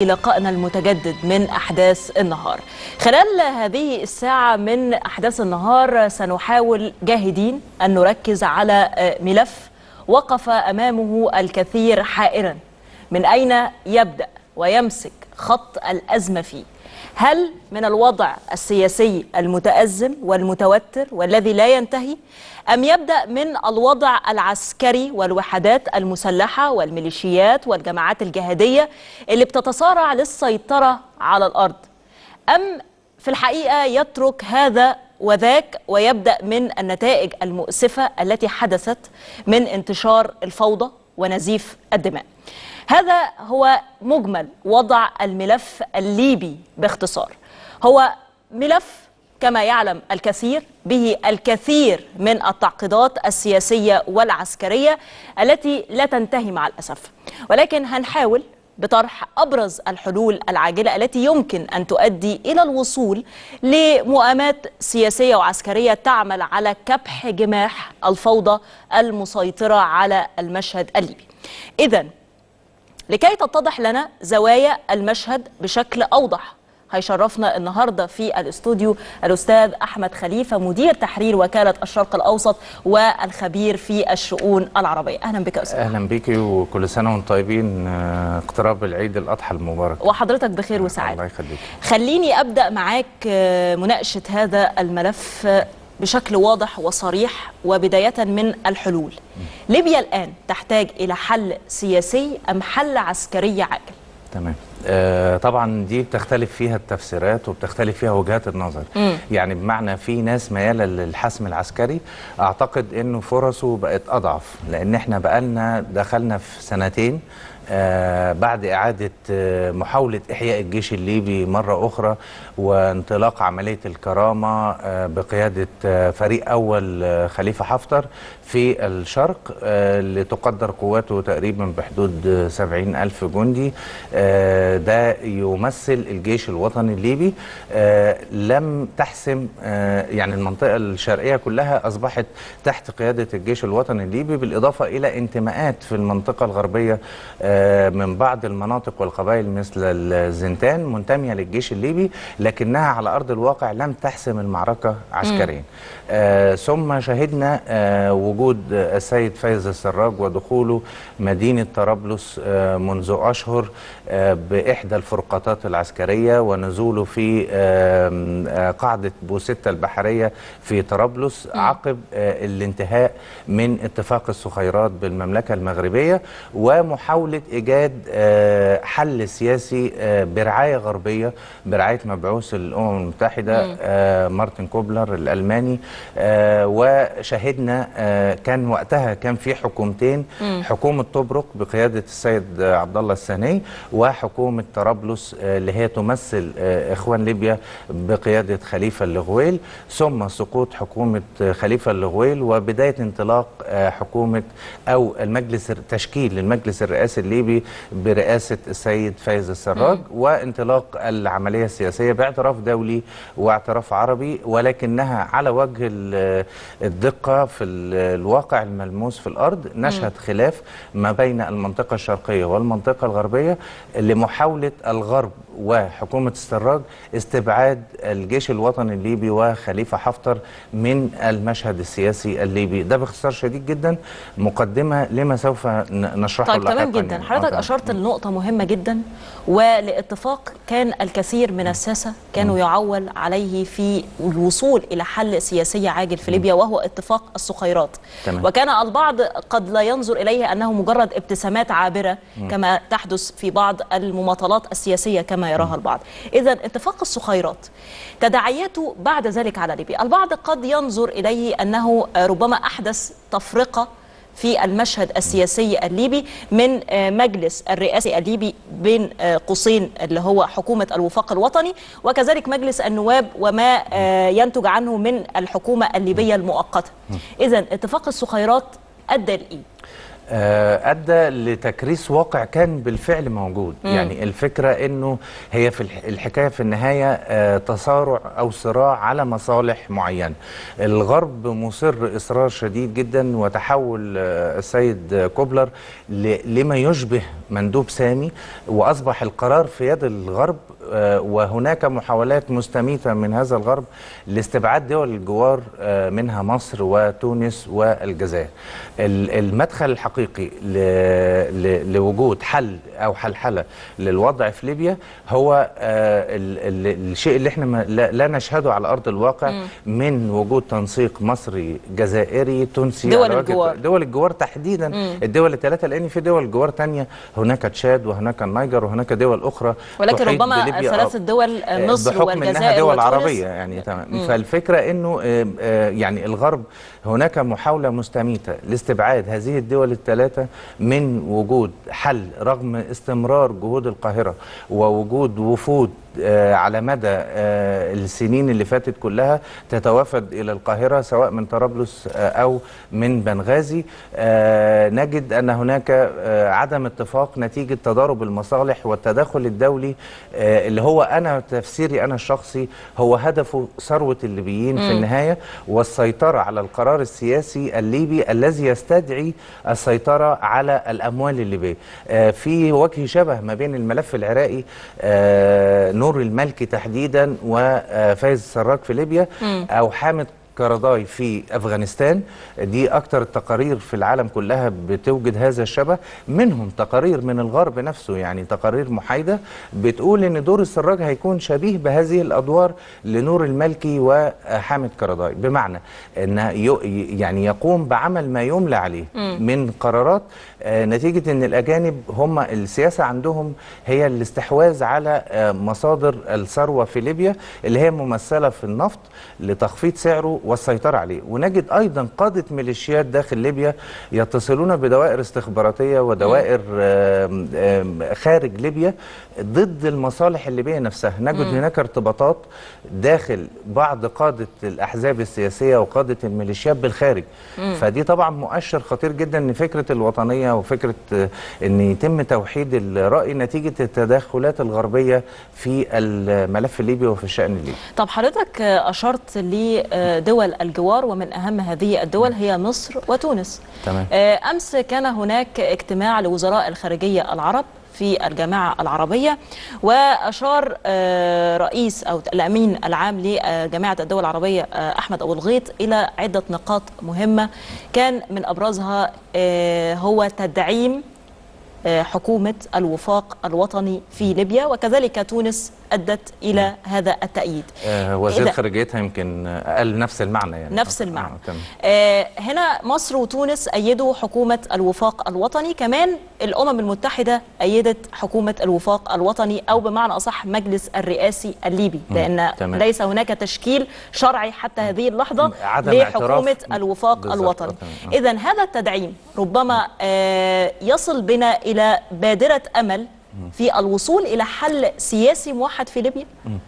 لقائنا المتجدد من أحداث النهار خلال هذه الساعة من أحداث النهار سنحاول جاهدين أن نركز على ملف وقف أمامه الكثير حائرا من أين يبدأ ويمسك خط الأزمة فيه هل من الوضع السياسي المتأزم والمتوتر والذي لا ينتهي أم يبدأ من الوضع العسكري والوحدات المسلحة والميليشيات والجماعات الجهادية اللي بتتصارع للسيطرة على الأرض أم في الحقيقة يترك هذا وذاك ويبدأ من النتائج المؤسفة التي حدثت من انتشار الفوضى ونزيف الدماء هذا هو مجمل وضع الملف الليبي باختصار هو ملف كما يعلم الكثير به الكثير من التعقيدات السياسية والعسكرية التي لا تنتهي مع الأسف ولكن هنحاول بطرح أبرز الحلول العاجلة التي يمكن أن تؤدي إلى الوصول لمؤامات سياسية وعسكرية تعمل على كبح جماح الفوضى المسيطرة على المشهد الليبي إذن لكي تتضح لنا زوايا المشهد بشكل أوضح هيشرفنا النهارده في الاستوديو الاستاذ احمد خليفه مدير تحرير وكاله الشرق الاوسط والخبير في الشؤون العربيه اهلا بك استاذ اهلا بيكي وكل سنه وانتم طيبين اقتراب العيد الاضحى المبارك وحضرتك بخير وسعاده الله يخليك خليني ابدا معاك مناقشه هذا الملف بشكل واضح وصريح وبداية من الحلول ليبيا الآن تحتاج إلى حل سياسي أم حل عسكري عاجل تمام آه طبعا دي بتختلف فيها التفسيرات وبتختلف فيها وجهات النظر مم. يعني بمعنى في ناس مياله للحسم العسكري اعتقد انه فرصه بقت اضعف لان احنا بقالنا دخلنا في سنتين آه بعد إعادة آه محاولة إحياء الجيش الليبي مرة أخرى وانطلاق عملية الكرامة آه بقيادة آه فريق أول آه خليفة حفتر في الشرق آه لتقدر قواته تقريبا بحدود آه سبعين ألف جندي آه ده يمثل الجيش الوطني الليبي آه لم تحسم آه يعني المنطقة الشرقية كلها أصبحت تحت قيادة الجيش الوطني الليبي بالإضافة إلى انتماءات في المنطقة الغربية آه من بعض المناطق والقبائل مثل الزنتان منتمية للجيش الليبي لكنها على أرض الواقع لم تحسم المعركة عسكريا آه ثم شهدنا آه وجود السيد فايز السراج ودخوله مدينة طرابلس آه منذ أشهر آه بإحدى الفرقاطات العسكرية ونزوله في آه آه قاعدة بوستة البحرية في طرابلس عقب آه الانتهاء من اتفاق السخيرات بالمملكة المغربية ومحاولة إيجاد آه حل سياسي آه برعاية غربية برعاية مبعوث الأمم المتحدة آه مارتن كوبلر الألماني آه وشهدنا آه كان وقتها كان في حكومتين حكومة طبرق بقيادة السيد آه عبد الله السني وحكومة طرابلس آه اللي هي تمثل آه إخوان ليبيا بقيادة خليفة اللغويل ثم سقوط حكومة آه خليفة اللغويل وبداية انطلاق آه حكومة أو المجلس تشكيل المجلس الرئاسي الليبي برئاسة السيد فايز السراج وانطلاق العملية السياسية باعتراف دولي واعتراف عربي ولكنها على وجه ال- الدقة في ال- الواقع الملموس في الأرض نشهد خلاف ما بين المنطقة الشرقية والمنطقة الغربية لمحاولة الغرب وحكومة السراج استبعاد الجيش الوطني الليبي وخليفة حفتر من المشهد السياسي الليبي ده باختصار شديد جدا مقدمة لما سوف ن- نشرحه طيب تمام لاحقاً جدا يعني. حضرتك آه، اشرت لنقطه مهمه جدا ولاتفاق كان الكثير من الساسه كانوا يعول عليه في الوصول الى حل سياسي عاجل في ليبيا وهو اتفاق السخيرات تمام. وكان البعض قد لا ينظر اليه انه مجرد ابتسامات عابره كما تحدث في بعض المماطلات السياسيه كما يراها البعض اذا اتفاق السخيرات تداعياته بعد ذلك على ليبيا البعض قد ينظر اليه انه ربما احدث تفرقه في المشهد السياسي الليبي من آه، مجلس الرئاسي الليبي بين آه، قوسين اللي هو حكومة الوفاق الوطني وكذلك مجلس النواب وما آه، ينتج عنه من الحكومة الليبية المؤقتة إذا اتفاق السخيرات أدى لإيه؟ آه، ادى لتكريس واقع كان بالفعل موجود مم. يعني الفكره انه هي في الح- الحكايه في النهايه آه، تصارع او صراع على مصالح معينه الغرب مصر اصرار شديد جدا وتحول آه، السيد كوبلر ل- لما يشبه مندوب سامي واصبح القرار في يد الغرب آه، وهناك محاولات مستميته من هذا الغرب لاستبعاد دول الجوار آه، منها مصر وتونس والجزائر ال- المدخل الحقيقي ل- ل- لوجود حل او حلحله للوضع في ليبيا هو آه، ال- ال- الشيء اللي احنا ما- لا لا نشهده على ارض الواقع من وجود تنسيق مصري جزائري تونسي دول على وجه- الجوار. دول الجوار تحديدا مم. الدول الثلاثه لان في دول جوار تانية هناك تشاد وهناك النيجر وهناك دول اخرى ولكن تحيط ربما بليبيا. ثلاث آه. الدول آه، مصر بحكم والجزائر انها دول وتونس. عربيه يعني تمام فالفكره انه آه، آه، يعني الغرب هناك محاوله مستميته لاستبعاد هذه الدول الثلاثه من وجود حل رغم استمرار جهود القاهره ووجود وفود آه، على مدى آه، السنين اللي فاتت كلها تتوافد الى القاهره سواء من طرابلس آه، او من بنغازي آه، نجد ان هناك آه، عدم اتفاق نتيجه تضارب المصالح والتدخل الدولي آه، اللي هو انا تفسيري انا الشخصي هو هدفه ثروه الليبيين في النهايه والسيطره على القرار السياسي الليبي الذي يستدعي السيطره على الاموال الليبيه آه، في وجه شبه ما بين الملف العراقي آه، نور المالكي تحديدا وفايز السراج في ليبيا او حامد كرداي في افغانستان دي اكتر التقارير في العالم كلها بتوجد هذا الشبه منهم تقارير من الغرب نفسه يعني تقارير محايده بتقول ان دور السراج هيكون شبيه بهذه الادوار لنور المالكي وحامد كرداي بمعنى ان يو- يعني يقوم بعمل ما يملى عليه من قرارات آه، نتيجه ان الاجانب هم السياسه عندهم هي الاستحواذ على آه، مصادر الثروه في ليبيا اللي هي ممثله في النفط لتخفيض سعره والسيطره عليه ونجد ايضا قاده ميليشيات داخل ليبيا يتصلون بدوائر استخباراتيه ودوائر آم، آم، خارج ليبيا ضد المصالح الليبيه نفسها نجد هناك ارتباطات داخل بعض قاده الاحزاب السياسيه وقاده الميليشيات بالخارج فدي طبعا مؤشر خطير جدا ان فكره الوطنيه وفكره آه، ان يتم توحيد الراي نتيجه التدخلات الغربيه في الملف الليبي وفي الشان الليبي طب حضرتك آه، أشرت لدول الجوار ومن أهم هذه الدول هي مصر وتونس تمام. آه، أمس كان هناك اجتماع لوزراء الخارجية العرب في الجامعة العربية وأشار آه، رئيس أو الأمين العام لجامعة الدول العربية آه، أحمد أبو الغيط إلى عدة نقاط مهمة كان من أبرزها آه، هو تدعيم آه، حكومة الوفاق الوطني في ليبيا وكذلك تونس أدت إلى هذا التأييد آه، وزير إذا- خارجيتها يمكن آه، قال نفس المعنى يعني نفس آه، المعنى تمام. آه هنا مصر وتونس أيدوا حكومة الوفاق الوطني كمان الأمم المتحدة أيدت حكومة الوفاق الوطني أو بمعنى أصح مجلس الرئاسي الليبي لأن تمام. ليس هناك تشكيل شرعي حتى هذه اللحظة عدم لحكومة اعتراف الوفاق بالظبط، الوطني آه، تمام. آه. إذا هذا التدعيم ربما آه يصل بنا إلى بادرة أمل في الوصول إلى حل سياسي موحد في ليبيا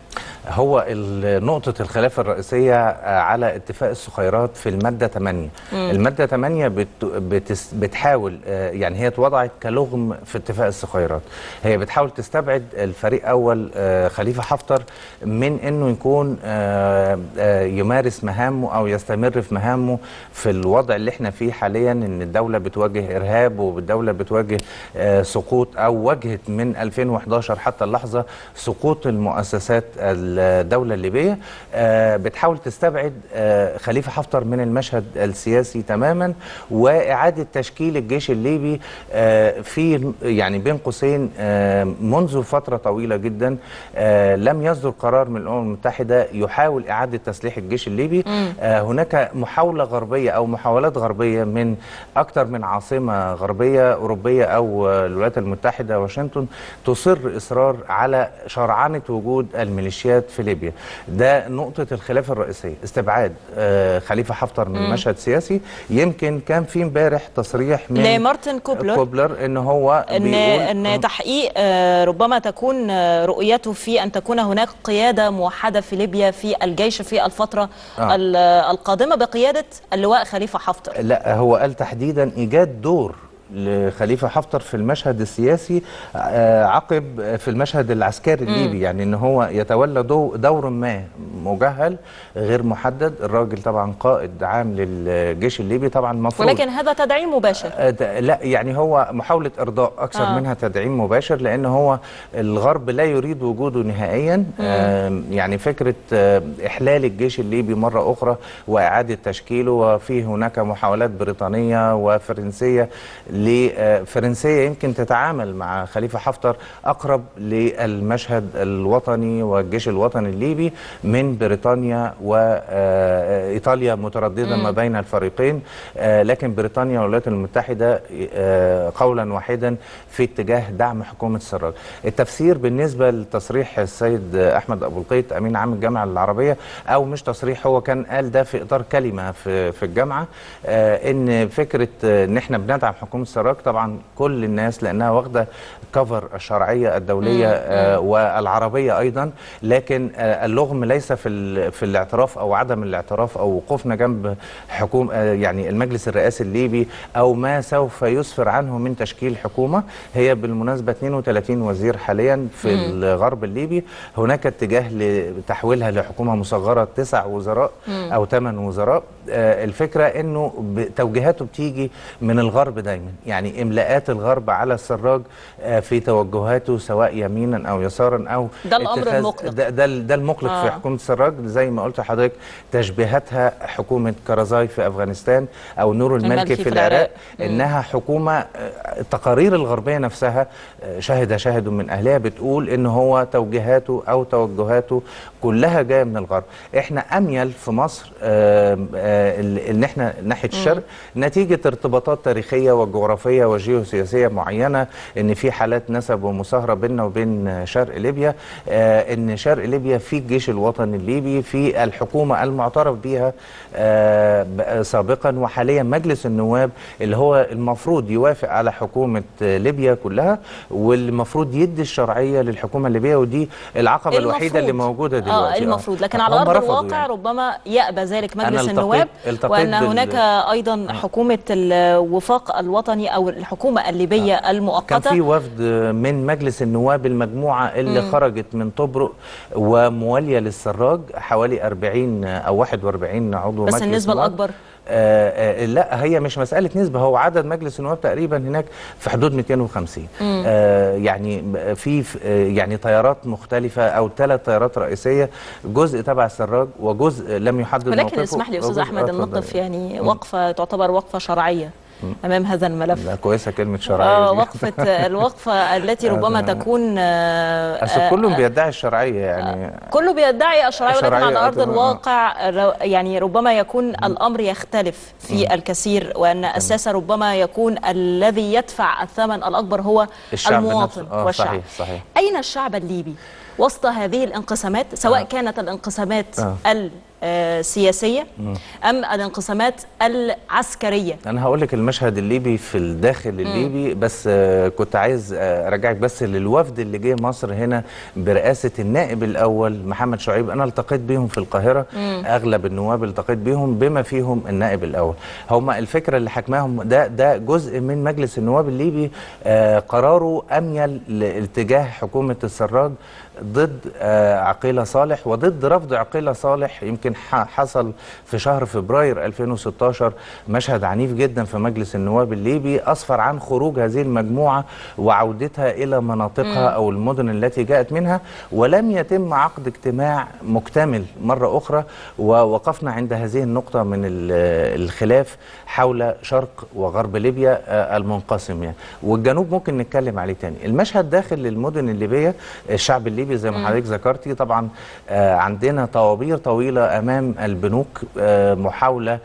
هو ال- نقطة الخلاف الرئيسية آه، على اتفاق السخيرات في المادة 8 المادة 8 بت بتس بتحاول آه، يعني هي اتوضعت كلغم في اتفاق السخيرات هي بتحاول تستبعد الفريق أول آه، خليفة حفتر من أنه يكون آه، آه، يمارس مهامه أو يستمر في مهامه في الوضع اللي احنا فيه حاليا أن الدولة بتواجه إرهاب والدولة بتواجه آه، سقوط أو واجهت من 2011 حتى اللحظة سقوط المؤسسات الدولة الليبية آه، بتحاول تستبعد آه، خليفة حفتر من المشهد السياسي تماما وإعادة تشكيل الجيش الليبي آه، في يعني بين قوسين آه، منذ فترة طويلة جدا آه، لم يصدر قرار من الأمم المتحدة يحاول إعادة تسليح الجيش الليبي آه، هناك محاولة غربية أو محاولات غربية من أكثر من عاصمة غربية أوروبية أو آه، الولايات المتحدة واشنطن تصر إصرار على شرعنة وجود الميليشيات في ليبيا ده نقطة الخلاف الرئيسية استبعاد آه، خليفة حفتر من المشهد السياسي يمكن كان في امبارح تصريح من لمارتن كوبلر كوبلر ان هو ان بيقول ان تحقيق آه، ربما تكون آه، رؤيته في ان تكون هناك قياده موحده في ليبيا في الجيش في الفتره آه. ال- القادمه بقياده اللواء خليفه حفتر لا هو قال تحديدا ايجاد دور لخليفه حفتر في المشهد السياسي آه، عقب في المشهد العسكري الليبي يعني ان هو يتولى دو- دور ما مجهل غير محدد الراجل طبعا قائد عام للجيش الليبي طبعا المفروض ولكن هذا تدعيم مباشر آه، ده- لا يعني هو محاولة إرضاء أكثر آه. آه. منها تدعيم مباشر لأن هو الغرب لا يريد وجوده نهائيا آه يعني فكرة آه إحلال الجيش الليبي مرة أخرى وإعادة تشكيله وفي هناك محاولات بريطانية وفرنسية لفرنسية يمكن تتعامل مع خليفة حفتر أقرب للمشهد الوطني والجيش الوطني الليبي من بريطانيا وإيطاليا مترددة ما بين الفريقين آه، لكن بريطانيا والولايات المتحدة آه، قولا واحدا في اتجاه دعم حكومة السراج التفسير بالنسبة لتصريح السيد أحمد أبو القيت أمين عام الجامعة العربية أو مش تصريح هو كان قال ده في إطار كلمة في, في الجامعة آه، إن فكرة آه، إن إحنا بندعم حكومة السراج طبعا كل الناس لأنها واخدة كفر الشرعية الدولية آه، والعربية أيضا لكن آه، اللغم ليس في ال- في الاعتراف أو عدم الاعتراف أو وقوفنا جنب حكومة آه، يعني المجلس الرئاسي الليبي أو ما سوف يسفر عنه من تشكيل حكومة هي بالمناسبة 32 وزير حاليا في الغرب الليبي هناك اتجاه لتحويلها لحكومة مصغرة تسع وزراء أو ثمان وزراء آه، الفكرة أنه ب- توجيهاته بتيجي من الغرب دايما يعني إملاءات الغرب على السراج آه، في توجهاته سواء يمينا أو يسارا أو ده الأمر اتخاذ- المقلق. ده ده, ده المقلق آه. في حكومه السراج زي ما قلت لحضرتك تشبيهاتها حكومه كرزاي في افغانستان او نور المالكي في, العراق انها حكومه آه، التقارير الغربيه نفسها آه، شهد شاهد من اهلها بتقول ان هو توجيهاته او توجهاته كلها جايه من الغرب احنا اميل في مصر آه، آه، ال- ان احنا ناحيه الشرق نتيجه ارتباطات تاريخيه وجغرافيه وجيوسياسيه معينه ان في حالات نسب ومصاهره بيننا وبين شرق ليبيا آه، ان شرق ليبيا في الجيش الوطني الليبي في الحكومه المعترف بها آه، ب- سابقا وحاليا مجلس النواب اللي هو المفروض يوافق على حكومه آه، ليبيا كلها والمفروض يدي الشرعيه للحكومه الليبيه ودي العقبه الوحيده اللي المفروض. موجوده دلوقتي اه المفروض لكن على هم ارض رفضوا الواقع يعني. ربما يأبى ذلك أنا مجلس التقيت- النواب التقيت وان بال- هناك ايضا حكومه الوفاق الوطني او الحكومه الليبيه كان المؤقته في وفد من مجلس النواب المجموعة اللي مم. خرجت من طبرق وموالية للسراج حوالي 40 أو 41 عضو بس مجلس النسبه نواب. الاكبر آه آه لا هي مش مسألة نسبة هو عدد مجلس النواب تقريبا هناك في حدود 250 آه يعني في في- آه يعني طيارات مختلفة أو ثلاث طيارات رئيسية جزء تبع السراج وجزء لم يحدد ولكن موقفه اسمح لي استاذ وجزء- احمد آه، ان اتفضل. نقف يعني وقفه تعتبر وقفه شرعيه امام هذا الملف لا كويسة كلمة شرعية آه دي. وقفه الوقفه التي ربما آه. تكون آه، أصل آه، كلهم بيدعي الشرعية يعني كله بيدعي الشرعية ولكن الشرعية على أرض طبعاً. الواقع رو- يعني ربما يكون الأمر يختلف في الكثير وأن أساسا ربما يكون الذي يدفع الثمن الأكبر هو الشعب المواطن نفسه. آه، والشعب صحيح، صحيح. أين الشعب الليبي وسط هذه الانقسامات سواء آه. كانت الانقسامات آه. السياسية أم الانقسامات العسكرية انا هقول لك المشهد الليبي في الداخل الليبي بس آه كنت عايز آه ارجعك بس للوفد اللي جه مصر هنا برئاسه النائب الاول محمد شعيب انا التقيت بيهم في القاهره اغلب النواب التقيت بيهم بما فيهم النائب الاول هم الفكره اللي حكماهم ده ده جزء من مجلس النواب الليبي آه قراره اميل لاتجاه حكومه السراج ضد آه عقيله صالح وضد رفض عقيله صالح يمكن ح- حصل في شهر فبراير 2016 مشهد عنيف جدا في مجلس النواب الليبي اسفر عن خروج هذه المجموعه وعودتها الى مناطقها او المدن التي جاءت منها ولم يتم عقد اجتماع مكتمل مره اخرى ووقفنا عند هذه النقطه من ال- الخلاف حول شرق وغرب ليبيا آه، المنقسم يعني والجنوب ممكن نتكلم عليه تاني المشهد داخل المدن الليبيه الشعب الليبي زي ما حضرتك ذكرتي طبعا آه، عندنا طوابير طويله امام البنوك آه، محاوله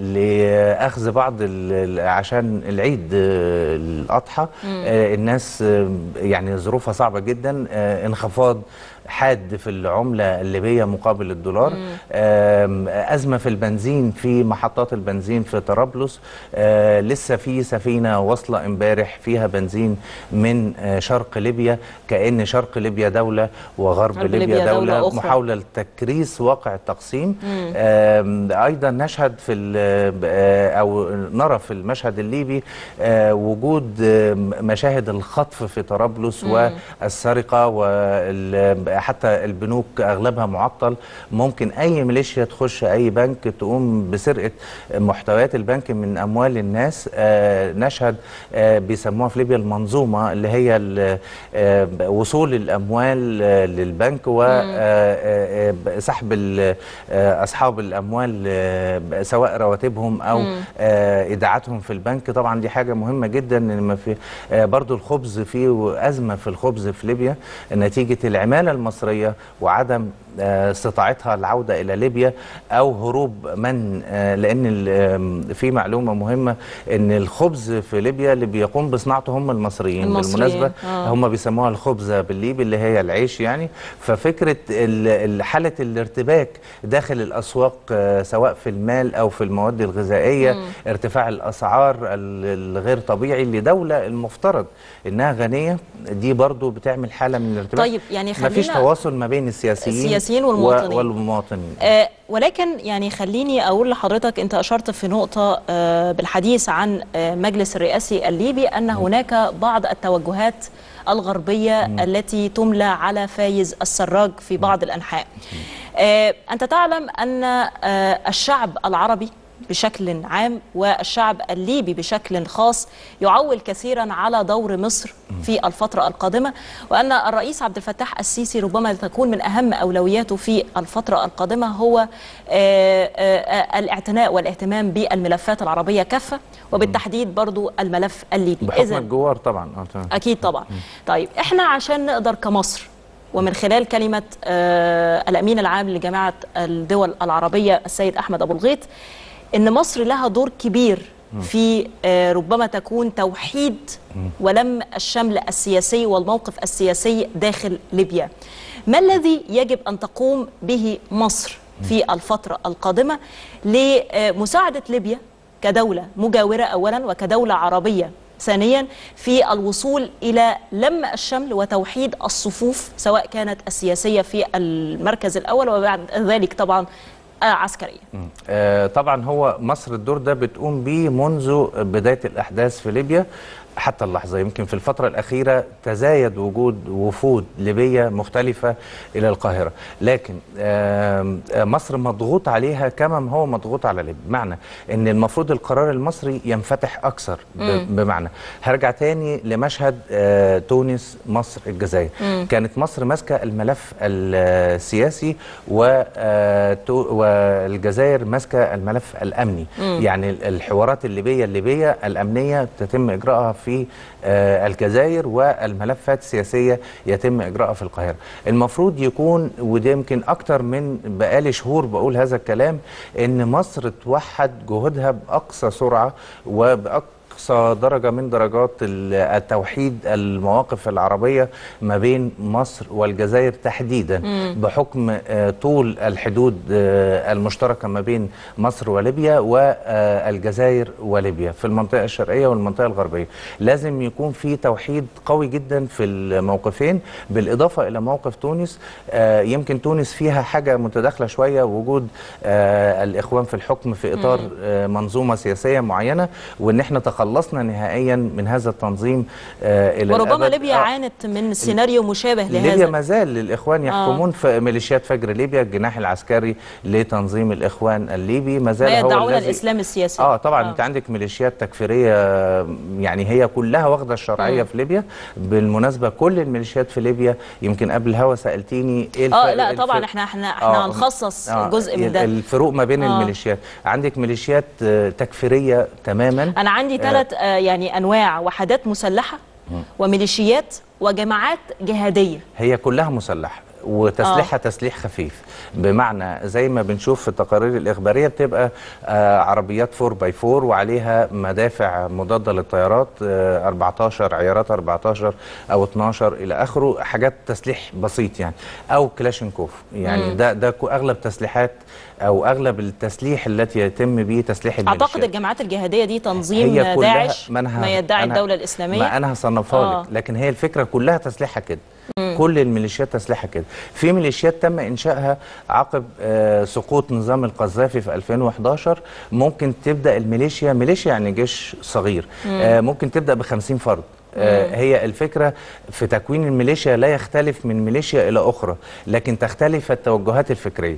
لاخذ بعض ال- ال- عشان العيد آه، الاضحى آه، الناس آه، يعني ظروفها صعبه جدا آه، انخفاض حاد في العملة الليبية مقابل الدولار آم، أزمة في البنزين في محطات البنزين في طرابلس آه، لسه في سفينة واصلة امبارح فيها بنزين من آه، شرق ليبيا كأن شرق ليبيا دولة وغرب غرب ليبيا, ليبيا دولة, دولة أخرى. محاولة لتكريس واقع التقسيم التنظيم آم، ايضا نشهد في ال- آه، او نرى في المشهد الليبي آه، وجود آم، مشاهد الخطف في طرابلس والسرقه وحتى البنوك اغلبها معطل ممكن اي ميليشيا تخش اي بنك تقوم بسرقه محتويات البنك من اموال الناس آه، نشهد آه، بيسموها في ليبيا المنظومه اللي هي ال- آه، وصول الاموال آه، للبنك وسحب اصحاب الاموال آه، سواء رواتبهم او آه، ايداعاتهم في البنك طبعا دي حاجه مهمه جدا ان ما في آه، برضو الخبز فيه ازمه في الخبز في ليبيا نتيجه العماله المصريه وعدم آه، استطاعتها العوده الى ليبيا او هروب من آه، لان ال- آم، في معلومه مهمه ان الخبز في ليبيا اللي بيقوم بصناعته هم المصريين, المصريين، بالمناسبه آه. هم بيسموها الخبزه بالليبي اللي هي العيش يعني ففكره ال- ال- حاله الارتباك داخل الاسواق آه، سواء في المال او في المواد الغذائيه ارتفاع الاسعار ال- الغير طبيعي لدوله المفترض انها غنيه دي برضو بتعمل حاله من الارتباك طيب، يعني مفيش خلينا- تواصل ما بين السياسيين السياسيين والمواطنين. و- والمواطنين آه، ولكن يعني خليني اقول لحضرتك انت اشرت في نقطه آه، بالحديث عن آه، مجلس الرئاسي الليبي ان هناك بعض التوجهات الغربيه التي تملى على فايز السراج في بعض الانحاء. آه، انت تعلم ان آه، الشعب العربي بشكل عام والشعب الليبي بشكل خاص يعول كثيرا على دور مصر في الفترة القادمة وأن الرئيس عبد الفتاح السيسي ربما تكون من أهم أولوياته في الفترة القادمة هو آه، آه، آه، الاعتناء والاهتمام بالملفات العربية كافة وبالتحديد برضو الملف الليبي بحكم إذن الجوار طبعا اه تمام أكيد طبعا طيب إحنا عشان نقدر كمصر ومن خلال كلمة آه الأمين العام لجامعة الدول العربية السيد أحمد أبو الغيط إن مصر لها دور كبير في آه ربما تكون توحيد ولم الشمل السياسي والموقف السياسي داخل ليبيا ما الذي يجب أن تقوم به مصر في الفترة القادمة لمساعدة ليبيا كدولة مجاورة أولا وكدولة عربية ثانيا في الوصول إلى لم الشمل وتوحيد الصفوف سواء كانت السياسية في المركز الأول وبعد ذلك طبعا آه، عسكرية آه، طبعا هو مصر الدور ده بتقوم بيه منذ بداية الأحداث في ليبيا حتى اللحظة يمكن في الفترة الأخيرة تزايد وجود وفود ليبية مختلفة إلى القاهرة لكن آم، آه، مصر مضغوط عليها كما هو مضغوط على ليبيا بمعنى أن المفروض القرار المصري ينفتح أكثر ب- بمعنى هرجع تاني لمشهد آه، تونس مصر الجزائر كانت مصر ماسكة الملف السياسي و- آه، تو- والجزائر ماسكة الملف الأمني يعني الحوارات الليبية الليبية الأمنية تتم إجراءها في آه، الجزائر والملفات السياسية يتم إجراءها في القاهرة المفروض يكون وده يمكن أكتر من بقالي شهور بقول هذا الكلام إن مصر توحد جهودها بأقصى سرعة وبأقصى أقصى درجة من درجات ال- التوحيد المواقف العربية ما بين مصر والجزائر تحديدا بحكم آه، طول الحدود آه، المشتركة ما بين مصر وليبيا والجزائر وليبيا في المنطقة الشرقية والمنطقة الغربية لازم يكون في توحيد قوي جدا في الموقفين بالإضافة إلى موقف تونس آه، يمكن تونس فيها حاجة متداخلة شوية وجود آه، الإخوان في الحكم في إطار آه، منظومة سياسية معينة وإن احنا تخلصنا نهائيا من هذا التنظيم آه، إلى وربما الأبد. ليبيا آه، عانت من سيناريو مشابه ليبيا لهذا ما زال للاخوان يحكمون في ميليشيات فجر ليبيا الجناح العسكري لتنظيم الاخوان الليبي ما زال ما هو يدعون الذي الإسلام السياسي اه طبعا آه. انت عندك ميليشيات تكفيريه يعني هي كلها واخده الشرعيه في ليبيا بالمناسبه كل الميليشيات في ليبيا يمكن قبل الهوا سالتيني ايه اه الفرق- لا الفرق- طبعا احنا احنا احنا آه، هنخصص آه، جزء من ال- ده الفروق ما بين آه. الميليشيات عندك ميليشيات آه، تكفيريه تماما انا عندي ثلاث آه يعني انواع وحدات مسلحه وميليشيات وجماعات جهاديه هي كلها مسلحة وتسليحها آه. تسليح خفيف بمعنى زي ما بنشوف في التقارير الإخبارية بتبقى آه عربيات 4 باي 4 وعليها مدافع مضادة للطيارات آه 14 عيارات 14 أو 12 إلى آخره حاجات تسليح بسيط يعني أو كلاشينكوف يعني مم. ده ده كو- أغلب تسليحات أو أغلب التسليح التي يتم به تسليح اعتقد الميليشيات الجماعات الجهاديه دي تنظيم هي كلها داعش ما, أنا ه- ما يدعي أنا- الدوله الاسلاميه ما انا هصنفها آه. لك لكن هي الفكره كلها تسليحها كده كل الميليشيات تسليحها كده في ميليشيات تم انشائها عقب آه، سقوط نظام القذافي في 2011 ممكن تبدا الميليشيا ميليشيا يعني جيش صغير آه، ممكن تبدا ب 50 فرد آه، هي الفكرة في تكوين الميليشيا لا يختلف من ميليشيا إلى أخرى لكن تختلف التوجهات الفكرية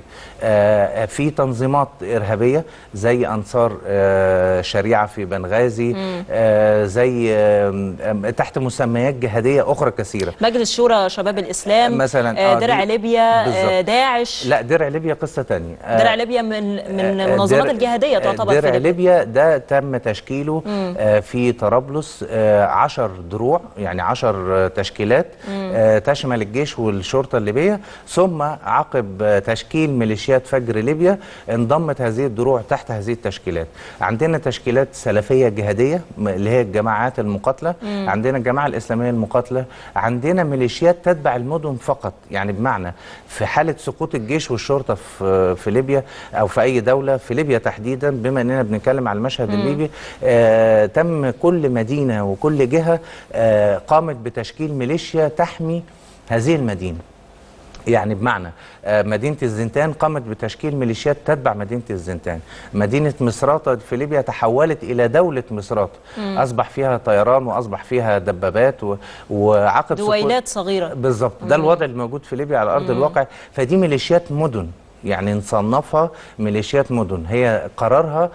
آه، في تنظيمات إرهابية زي أنصار آه، شريعة في بنغازي آه، زي آم، آم، تحت مسميات جهادية أخرى كثيرة مجلس شورى شباب الاسلام مثلاً، آه، آه، درع دي- ليبيا آه، بالظبط. داعش لا درع ليبيا قصة تانية آه، درع ليبيا من من آه، المنظمات درع- الجهاديه تعتبر درع في ليبيا ليبيا ده تم تشكيله آه، في طرابلس آه، عشر دروع يعني عشر آه، تشكيلات آه، تشمل الجيش والشرطة الليبية ثم عقب آه، تشكيل ميليشيات فجر ليبيا انضمت هذه الدروع تحت هذه التشكيلات عندنا تشكيلات سلفية جهادية م- اللي هي الجماعات المقاتلة عندنا الجماعة الإسلامية المقاتلة عندنا ميليشيات تتبع المدن فقط يعني بمعنى في حالة سقوط الجيش والشرطة في في ليبيا أو في أي دولة في ليبيا تحديدا بما أننا بنتكلم على المشهد الليبي آه تم كل مدينة وكل جهة آه قامت بتشكيل ميليشيا تحمي هذه المدينة يعني بمعنى آه، مدينة الزنتان قامت بتشكيل ميليشيات تتبع مدينة الزنتان مدينة مصراتة في ليبيا تحولت إلى دولة مصراتة أصبح فيها طيران وأصبح فيها دبابات و... وعقب سقوط- دويلات صغيره بالظبط ده الوضع الموجود في ليبيا على ارض الواقع فدي ميليشيات مدن يعني نصنفها ميليشيات مدن هي قرارها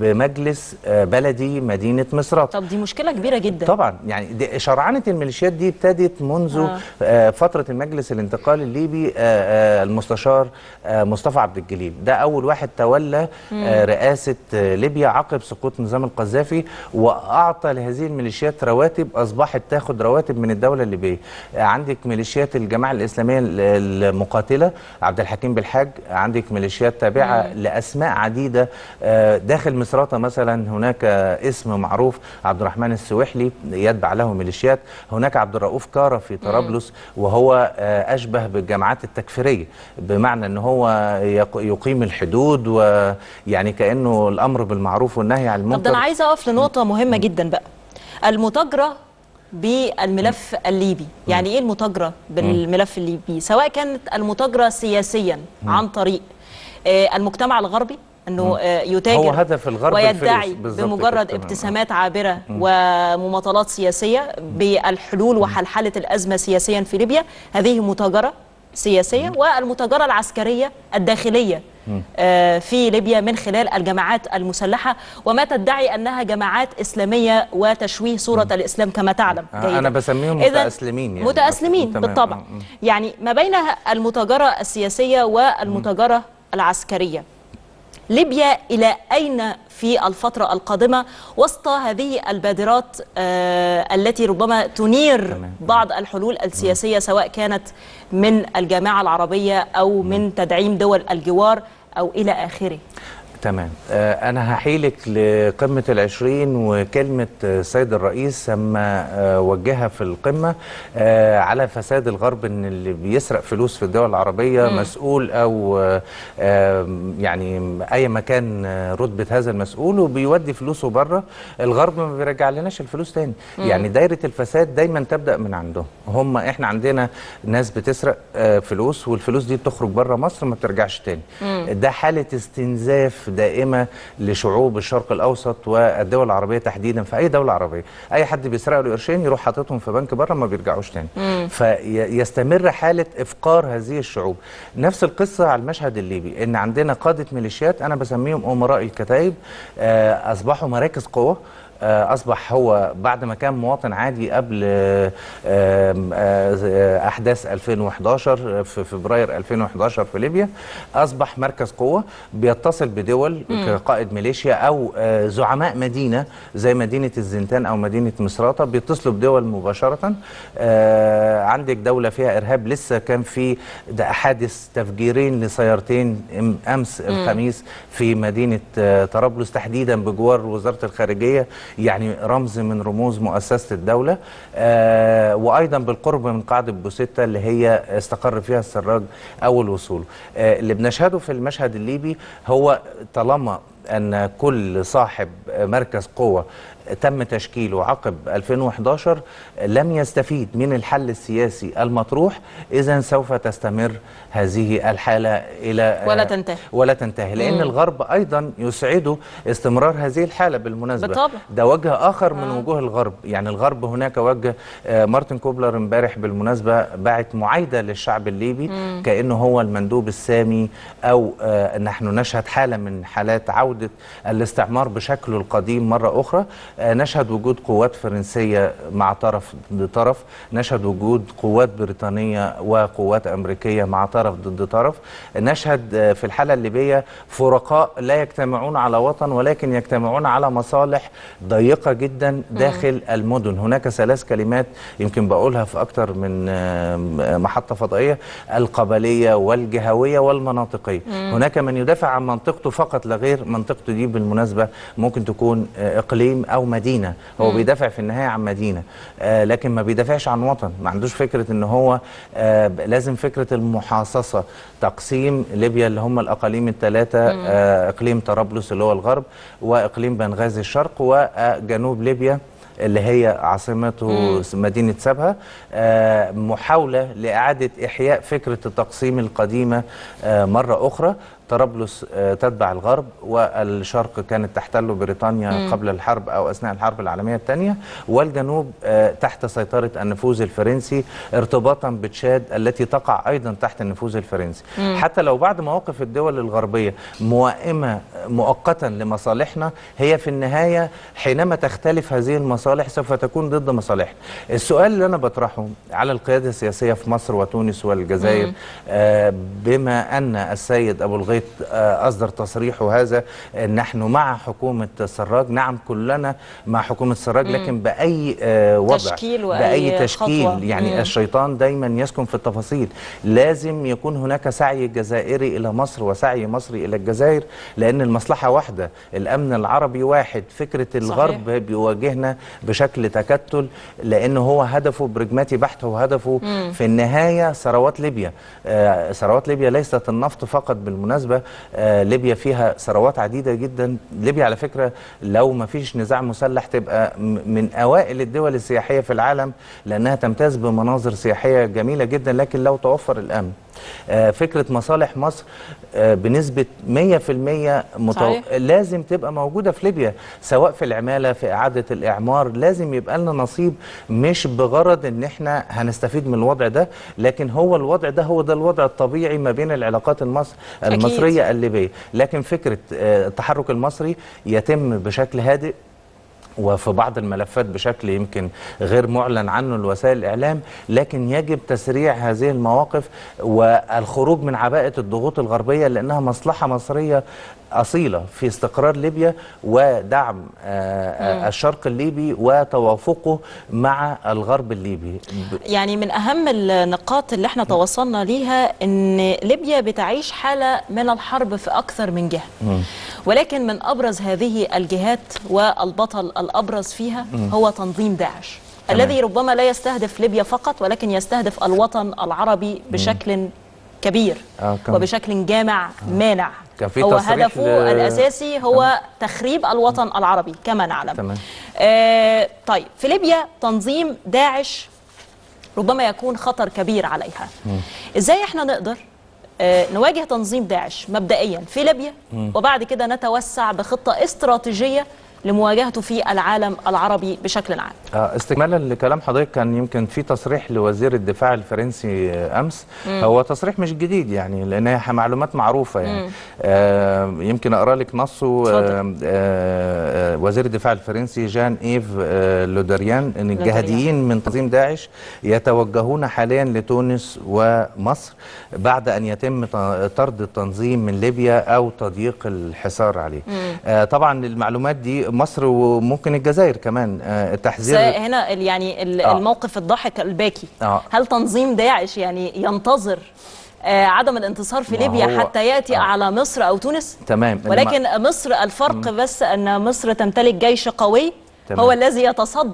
بمجلس آه، بلدي مدينه مصرات طب دي مشكله كبيره جدا طبعا يعني دي شرعنه الميليشيات دي ابتدت منذ آه. آه. آه فتره المجلس الانتقالي الليبي آه آه المستشار آه مصطفى عبد الجليل ده اول واحد تولى آه رئاسه آه ليبيا عقب سقوط نظام القذافي واعطى لهذه الميليشيات رواتب اصبحت تاخد رواتب من الدوله الليبيه آه عندك ميليشيات الجماعه الاسلاميه ال- المقاتله عبد الحكيم بالحاج عندك ميليشيات تابعه لاسماء عديده آه داخل مصراتة مثلا هناك اسم معروف عبد الرحمن السويحلي يتبع له ميليشيات هناك عبد الرؤوف كارة في طرابلس وهو آه، أشبه بالجماعات التكفيرية بمعنى أن هو يق- يقيم الحدود ويعني كأنه الأمر بالمعروف والنهي عن طب ده انا المنكر عايزه اقف لنقطه مهمه جدا بقى المتاجره بالملف الليبي يعني ايه المتاجره بالملف الليبي سواء كانت المتاجره سياسيا عن طريق آه، المجتمع الغربي انه آه، يتاجر هو هدف الغرب ويدعي الفلوس. بالظبط بمجرد كده، تمام. ابتسامات عابره ومماطلات سياسيه بالحلول وحلحله الازمه سياسيا في ليبيا هذه متاجره سياسيه والمتاجره العسكريه الداخليه آه، في ليبيا من خلال الجماعات المسلحه وما تدعي انها جماعات اسلاميه وتشويه صوره الاسلام كما تعلم آه، جيدا أنا بسميهم إذن متأسلمين يعني. متأسلمين تمام. بالطبع م- م. يعني ما بين المتاجره السياسيه والمتاجره العسكريه ليبيا إلى أين في الفترة القادمة وسط هذه البادرات آه التي ربما تنير تمام. بعض الحلول السياسية سواء كانت من الجامعة العربية أو من تدعيم دول الجوار أو إلى آخره تمام آه، أنا هحيلك لقمة العشرين وكلمة آه، السيد الرئيس لما آه، وجهها في القمة آه، على فساد الغرب إن اللي بيسرق فلوس في الدول العربية مسؤول أو آه، آه، يعني أي مكان آه، رتبة هذا المسؤول وبيودي فلوسه بره الغرب ما بيرجع لناش الفلوس تاني يعني دايرة الفساد دايما تبدأ من عندهم هم إحنا عندنا ناس بتسرق آه، فلوس والفلوس دي بتخرج بره مصر ما بترجعش تاني ده حالة استنزاف دائمة لشعوب الشرق الأوسط والدول العربية تحديدا في أي دولة عربية أي حد بيسرق له قرشين يروح حاططهم في بنك بره ما بيرجعوش تاني فيستمر حالة إفقار هذه الشعوب نفس القصة على المشهد الليبي إن عندنا قادة ميليشيات أنا بسميهم أمراء الكتائب آه، أصبحوا مراكز قوة آه، أصبح هو بعد ما كان مواطن عادي قبل آه، آم، آه، أحداث 2011 في فبراير 2011 في ليبيا أصبح مركز قوة بيتصل بدول كقائد ميليشيا أو آه، زعماء مدينة زي مدينة الزنتان أو مدينة مصراتة بيتصلوا بدول مباشرة آه، عندك دولة فيها إرهاب لسه كان في ده حادث تفجيرين لسيارتين أم- أمس الخميس في مدينة آه، طرابلس تحديدا بجوار وزارة الخارجية يعني رمز من رموز مؤسسة الدولة آه، وأيضا بالقرب من قاعدة بوسيتا اللي هي استقر فيها السراج أول وصوله آه، اللي بنشهده في المشهد الليبي هو طالما ان كل صاحب مركز قوه تم تشكيله عقب 2011 لم يستفيد من الحل السياسي المطروح اذا سوف تستمر هذه الحاله الى ولا تنتهي. ولا تنتهي لان مم. الغرب ايضا يسعده استمرار هذه الحاله بالمناسبه بالطبع. ده وجه اخر من وجوه الغرب يعني الغرب هناك وجه آه، مارتن كوبلر امبارح بالمناسبه باعت معايده للشعب الليبي كانه هو المندوب السامي او آه، نحن نشهد حاله من حالات عوده الاستعمار بشكله القديم مره اخرى آه، نشهد وجود قوات فرنسيه مع طرف ضد طرف نشهد وجود قوات بريطانيه وقوات امريكيه مع طرف ضد طرف نشهد آه، في الحاله الليبيه فرقاء لا يجتمعون على وطن ولكن يجتمعون على مصالح ضيقه جدا داخل المدن هناك ثلاث كلمات يمكن بقولها في اكتر من آه، محطه فضائيه القبليه والجهويه والمناطقيه هناك من يدافع عن منطقته فقط لا غير منطقته دي بالمناسبه ممكن تكون آه، اقليم او مدينه هو بيدافع في النهايه عن مدينه آه، لكن ما بيدافعش عن وطن ما عندوش فكره ان هو آه، ب- لازم فكره المحاصصه تقسيم ليبيا اللي هم الاقاليم الثلاثه آه، اقليم طرابلس اللي هو الغرب واقليم بنغازي الشرق وجنوب ليبيا اللي هي عاصمته مدينة سبها آه، محاولة لإعادة إحياء فكرة التقسيم القديمة آه، مرة أخرى طرابلس آه، تتبع الغرب والشرق كانت تحتله بريطانيا قبل الحرب أو أثناء الحرب العالمية الثانية والجنوب آه، تحت سيطرة النفوذ الفرنسي ارتباطا بتشاد التي تقع أيضا تحت النفوذ الفرنسي حتى لو بعد مواقف الدول الغربية موائمة مؤقتا لمصالحنا هي في النهاية حينما تختلف هذه المصالح سوف تكون ضد مصالحنا السؤال اللي أنا بطرحه على القيادة السياسية في مصر وتونس والجزائر آه بما أن السيد أبو الغيط آه أصدر تصريحه هذا آه نحن مع حكومة سراج نعم كلنا مع حكومة سراج لكن بأي آه وضع تشكيل وأي بأي تشكيل خطوة. يعني مم. الشيطان دايما يسكن في التفاصيل لازم يكون هناك سعي جزائري إلى مصر وسعي مصري إلى الجزائر لأن المصلحة واحدة الأمن العربي واحد فكرة الغرب بيواجهنا بشكل تكتل لأن هو هدفه برجماتي بحت هو هدفه في النهاية ثروات ليبيا آه ثروات ليبيا ليست النفط فقط بالمناسبة آه ليبيا فيها ثروات عديدة جدا ليبيا على فكرة لو ما فيش نزاع مسلح تبقى م- من أوائل الدول السياحية في العالم لأنها تمتاز بمناظر سياحية جميلة جدا لكن لو توفر الأمن آه، فكرة مصالح مصر آه، بنسبة 100% متو... صحيح. لازم تبقى موجودة في ليبيا سواء في العمالة في إعادة الإعمار لازم يبقى لنا نصيب مش بغرض إن إحنا هنستفيد من الوضع ده لكن هو الوضع ده هو ده الوضع الطبيعي ما بين العلاقات المصر أكيد. المصرية الليبية لكن فكرة آه، التحرك المصري يتم بشكل هادئ وفي بعض الملفات بشكل يمكن غير معلن عنه لوسائل الإعلام لكن يجب تسريع هذه المواقف والخروج من عباءة الضغوط الغربية لأنها مصلحة مصرية أصيلة في استقرار ليبيا ودعم آه، آه، الشرق الليبي وتوافقه مع الغرب الليبي ب- يعني من أهم النقاط اللي احنا توصلنا ليها أن ليبيا بتعيش حالة من الحرب في أكثر من جهة ولكن من أبرز هذه الجهات والبطل الأبرز فيها هو تنظيم داعش تمام. الذي ربما لا يستهدف ليبيا فقط ولكن يستهدف الوطن العربي بشكل كبير آه، كم- وبشكل جامع مانع كان في هو تصريح هدفه ل- الأساسي هو تخريب الوطن العربي كما نعلم تمام. آه طيب في ليبيا تنظيم داعش ربما يكون خطر كبير عليها ازاي احنا نقدر آه، نواجه تنظيم داعش مبدئيا في ليبيا وبعد كده نتوسع بخطة استراتيجية لمواجهته في العالم العربي بشكل عام آه، استكمالا لكلام حضرتك كان يمكن في تصريح لوزير الدفاع الفرنسي آه، امس هو تصريح مش جديد يعني لان هي معلومات معروفه يعني آه يمكن اقرا لك نصه اتفضل. آه آه وزير الدفاع الفرنسي جان ايف آه لودريان ان الجهاديين من تنظيم داعش يتوجهون حاليا لتونس ومصر بعد ان يتم ط- طرد التنظيم من ليبيا او تضييق الحصار عليه آه طبعا المعلومات دي مصر وممكن الجزائر كمان آه بس التحذير هنا ال- يعني ال- آه. الموقف الضاحك الباكي آه. هل تنظيم داعش يعني ينتظر آه، عدم الانتصار في ما ليبيا هو- حتى ياتي آه. على مصر او تونس تمام ولكن مصر الفرق بس ان مصر تمتلك جيش قوي تمام. هو الذي يتصدى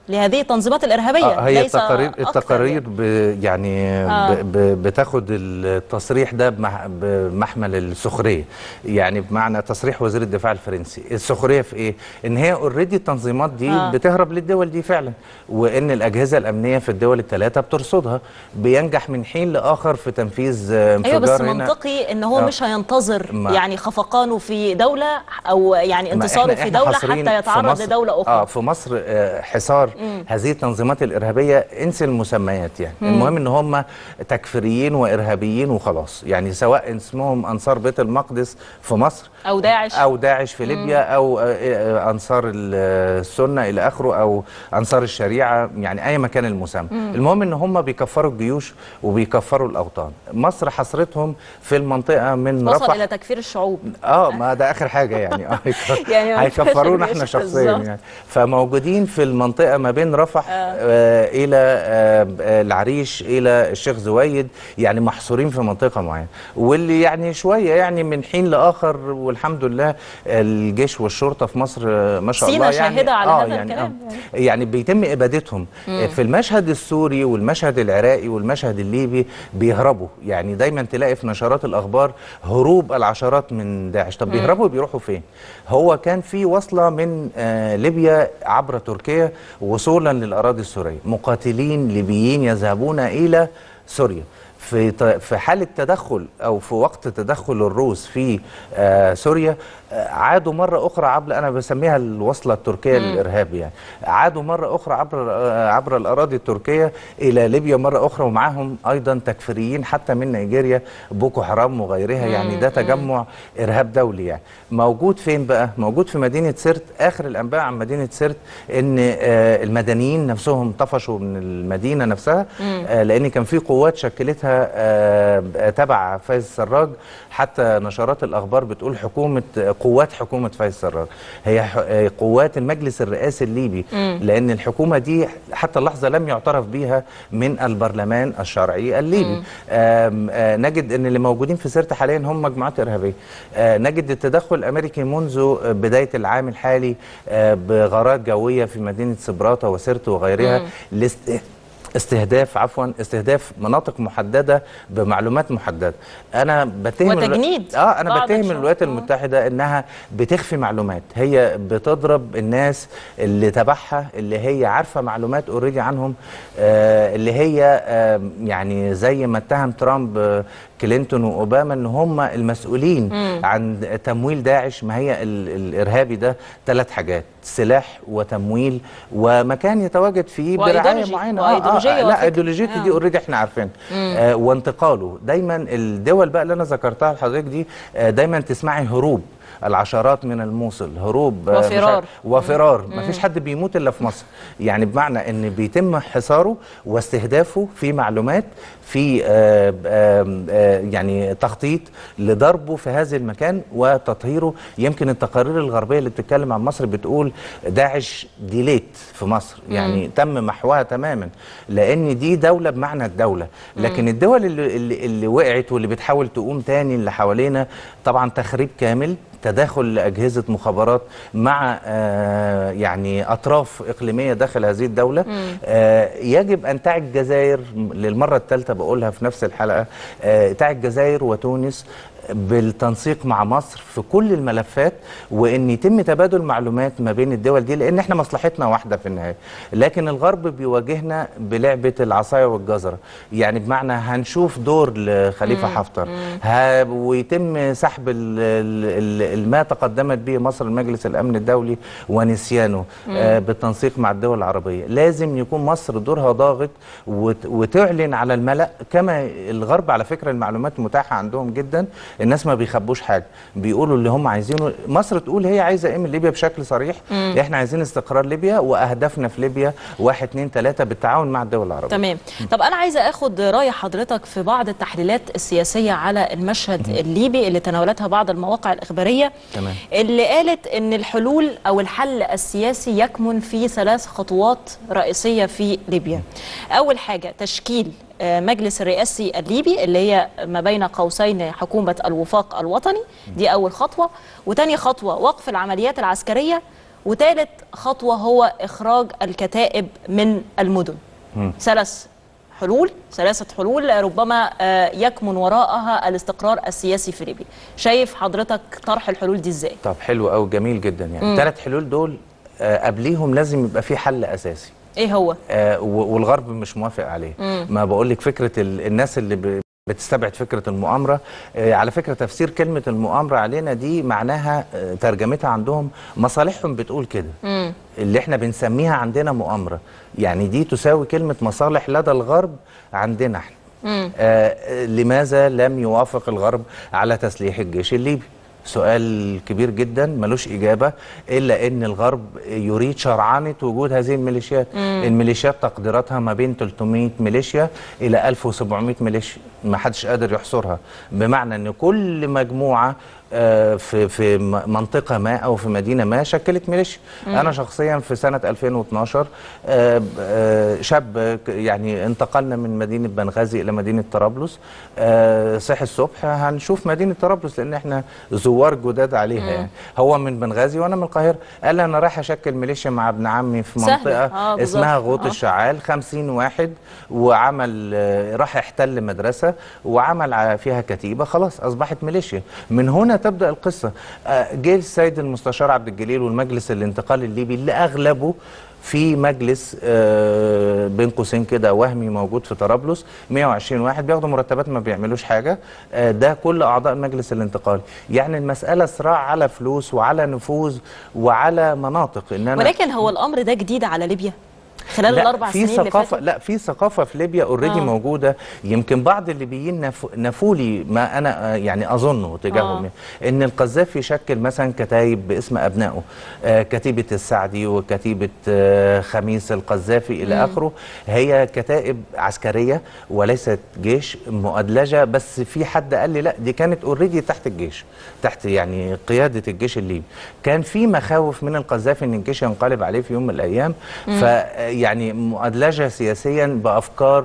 لهذه التنظيمات الارهابيه آه هي ليس التقارير أكثر التقارير ب يعني آه. ب ب بتاخد التصريح ده بمح بمحمل السخريه يعني بمعنى تصريح وزير الدفاع الفرنسي السخريه في ايه ان هي اوريدي التنظيمات دي آه. آه. بتهرب للدول دي فعلا وان الاجهزه الامنيه في الدول الثلاثه بترصدها بينجح من حين لاخر في تنفيذ آه، انفجار ايوه بس هنا منطقي ان هو آه. مش هينتظر ما- يعني خفقانه في دوله او يعني ما انتصاره إحنا- في إحنا دوله حاصرين حتى في يتعرض مصر- لدوله اخرى اه في مصر آه حصار هذه التنظيمات الارهابيه انسى المسميات يعني المهم ان هم تكفيريين وارهابيين وخلاص يعني سواء اسمهم انصار بيت المقدس في مصر او داعش او داعش في ليبيا او آه، آه، انصار ال- السنه الى اخره او انصار الشريعه يعني اي مكان المسمى المهم ان هم بيكفروا الجيوش وبيكفروا الاوطان مصر حصرتهم في المنطقه من وصل رفح الى تكفير الشعوب اه ما ده اخر حاجه يعني اه هيك- يعني ما هيكفرونا ينفعش احنا شخصيا بالظبط. يعني فموجودين في المنطقه ما بين رفح آه الى آه آه، العريش الى الشيخ زويد يعني محصورين في منطقه معينه واللي يعني شويه يعني من حين لاخر والحمد لله الجيش والشرطه في مصر آه، ما شاء سينا الله يعني شاهدة على هذا يعني الكلام آه يعني بيتم ابادتهم في المشهد السوري والمشهد العراقي والمشهد الليبي بيهربوا يعني دايما تلاقي في نشرات الاخبار هروب العشرات من داعش طب بيهربوا بيروحوا فين هو كان في وصله من آه ليبيا عبر تركيا وصولا للاراضي السوريه مقاتلين ليبيين يذهبون الى سوريا في ت- في حاله تدخل او في وقت تدخل الروس في آه سوريا آه عادوا مره اخرى عبر انا بسميها الوصله التركيه للارهاب يعني عادوا مره اخرى عبر آه عبر الاراضي التركيه الى ليبيا مره اخرى ومعاهم ايضا تكفيريين حتى من نيجيريا بوكو حرام وغيرها يعني ده تجمع ارهاب دولي يعني موجود فين بقى موجود في مدينه سرت اخر الانباء عن مدينه سرت ان آه المدنيين نفسهم طفشوا من المدينه نفسها آه لان كان في قوات شكلتها آه تبع فايز السراج حتى نشرات الاخبار بتقول حكومه قوات حكومه فايز السراج هي ح- آه، قوات المجلس الرئاسي الليبي لان الحكومه دي حتى اللحظه لم يعترف بها من البرلمان الشرعي الليبي آم، آه، نجد ان اللي موجودين في سرت حاليا هم مجموعات ارهابيه آه، نجد التدخل الامريكي منذ بدايه العام الحالي آه، بغارات جويه في مدينه سبراتا وسرت وغيرها لاست- استهداف عفوا استهداف مناطق محدده بمعلومات محدده انا بتهم الو- وتجنيد اه انا بعض بتهم الشعوب. الولايات آه. المتحده انها بتخفي معلومات هي بتضرب الناس اللي تبعها اللي هي عارفه معلومات اوريدي عنهم آه اللي هي آه يعني زي ما اتهم ترامب آه كلينتون واوباما ان هم المسؤولين عن تمويل داعش ما هي ال الارهابي ده ثلاث حاجات سلاح وتمويل ومكان يتواجد فيه برعايه وأيديولوجي. معينه وأيديولوجية لا وفكر. ايديولوجيتي آه. دي اوريدي احنا عارفينها آه وانتقاله دايما الدول بقى اللي انا ذكرتها لحضرتك دي آه دايما تسمعي هروب العشرات من الموصل هروب آه، مش وفرار. عارف- وفرار ما فيش حد بيموت الا في مصر يعني بمعنى ان بيتم حصاره واستهدافه في معلومات في آه آه آه يعني تخطيط لضربه في هذا المكان وتطهيره يمكن التقارير الغربيه اللي بتتكلم عن مصر بتقول داعش ديليت في مصر يعني تم محوها تماما لان دي دوله بمعنى الدوله لكن الدول اللي, اللي, اللي وقعت واللي بتحاول تقوم تاني اللي حوالينا طبعا تخريب كامل تداخل لأجهزة مخابرات مع آه يعني أطراف إقليمية داخل هذه الدولة آه يجب أن تعي الجزائر للمرة الثالثة بقولها في نفس الحلقة آه تعي الجزائر وتونس بالتنسيق مع مصر في كل الملفات وان يتم تبادل معلومات ما بين الدول دي لان احنا مصلحتنا واحده في النهايه لكن الغرب بيواجهنا بلعبه العصايه والجزره يعني بمعنى هنشوف دور لخليفه حفتر ها ويتم سحب ال- ال- ال- ما تقدمت به مصر لمجلس الامن الدولي ونسيانه آه بالتنسيق مع الدول العربيه لازم يكون مصر دورها ضاغط وت- وتعلن على الملا كما الغرب على فكره المعلومات متاحه عندهم جدا الناس ما بيخبوش حاجه بيقولوا اللي هم عايزينه مصر تقول هي عايزه ايه من ليبيا بشكل صريح احنا عايزين استقرار ليبيا واهدافنا في ليبيا واحد اتنين تلاته بالتعاون مع الدول العربيه تمام طب انا عايزه اخد راي حضرتك في بعض التحليلات السياسيه على المشهد الليبي اللي تناولتها بعض المواقع الاخباريه تمام. اللي قالت ان الحلول او الحل السياسي يكمن في ثلاث خطوات رئيسيه في ليبيا اول حاجه تشكيل آه، مجلس الرئاسي الليبي اللي هي ما بين قوسين حكومه الوفاق الوطني دي اول خطوه وتاني خطوه وقف العمليات العسكريه وثالث خطوة هو إخراج الكتائب من المدن ثلاث حلول ثلاثة حلول ربما آه، يكمن وراءها الاستقرار السياسي في ليبيا شايف حضرتك طرح الحلول دي ازاي؟ طب حلو قوي جميل جدا يعني الثلاث حلول دول آه، قبليهم لازم يبقى في حل اساسي ايه هو؟ آه، و- والغرب مش موافق عليه ما بقول لك فكره ال- الناس اللي ب- بتستبعد فكره المؤامره آه، على فكره تفسير كلمه المؤامره علينا دي معناها آه، ترجمتها عندهم مصالحهم بتقول كده اللي احنا بنسميها عندنا مؤامره يعني دي تساوي كلمه مصالح لدى الغرب عندنا احنا آه آه، لماذا لم يوافق الغرب على تسليح الجيش الليبي سؤال كبير جدا ملوش إجابة إلا أن الغرب يريد شرعنة وجود هذه الميليشيات الميليشيات تقديراتها ما بين 300 ميليشيا إلى 1700 ميليشيا ما حدش قادر يحصرها بمعنى أن كل مجموعة آه، في في م- منطقة ما أو في مدينة ما شكلت ميليشيا أنا شخصيا في سنة 2012 آه، ب- آه، شاب ك- يعني انتقلنا من مدينة بنغازي إلى مدينة طرابلس آه، صحي الصبح هنشوف مدينة طرابلس لأن احنا زوار جداد عليها يعني هو من بنغازي وأنا من القاهرة قال لي أنا رايح أشكل ميليشيا مع ابن عمي في سهلة. منطقة آه، بالظبط. اسمها غوط آه. الشعال 50 واحد وعمل آه، راح يحتل مدرسة وعمل ع- فيها كتيبة خلاص أصبحت ميليشيا من هنا تبدأ القصة آه، جه السيد المستشار عبد الجليل والمجلس الانتقالي الليبي اللي أغلبه في مجلس آه، بين قوسين كده وهمي موجود في طرابلس 120 واحد بياخدوا مرتبات ما بيعملوش حاجه آه، ده كل اعضاء المجلس الانتقالي يعني المساله صراع على فلوس وعلى نفوذ وعلى مناطق ان انا ولكن هو الامر ده جديد على ليبيا خلال لا، الاربع في سنين اللي ثقافه فاتوا لا في ثقافه في ليبيا اوريدي آه. آه. موجوده يمكن بعض الليبيين نف... نفولي ما انا آه، يعني اظنه تجاههم آه. آه. ان القذافي يشكل مثلا كتايب باسم ابنائه آه كتيبه السعدي وكتيبه آه خميس القذافي الى اخره هي كتائب عسكريه وليست جيش مؤدلجه بس في حد قال لي لا دي كانت اوريدي تحت الجيش تحت يعني قياده الجيش الليبي كان في مخاوف من القذافي ان الجيش ينقلب عليه في يوم من الايام ف يعني مؤدلجه سياسيا بافكار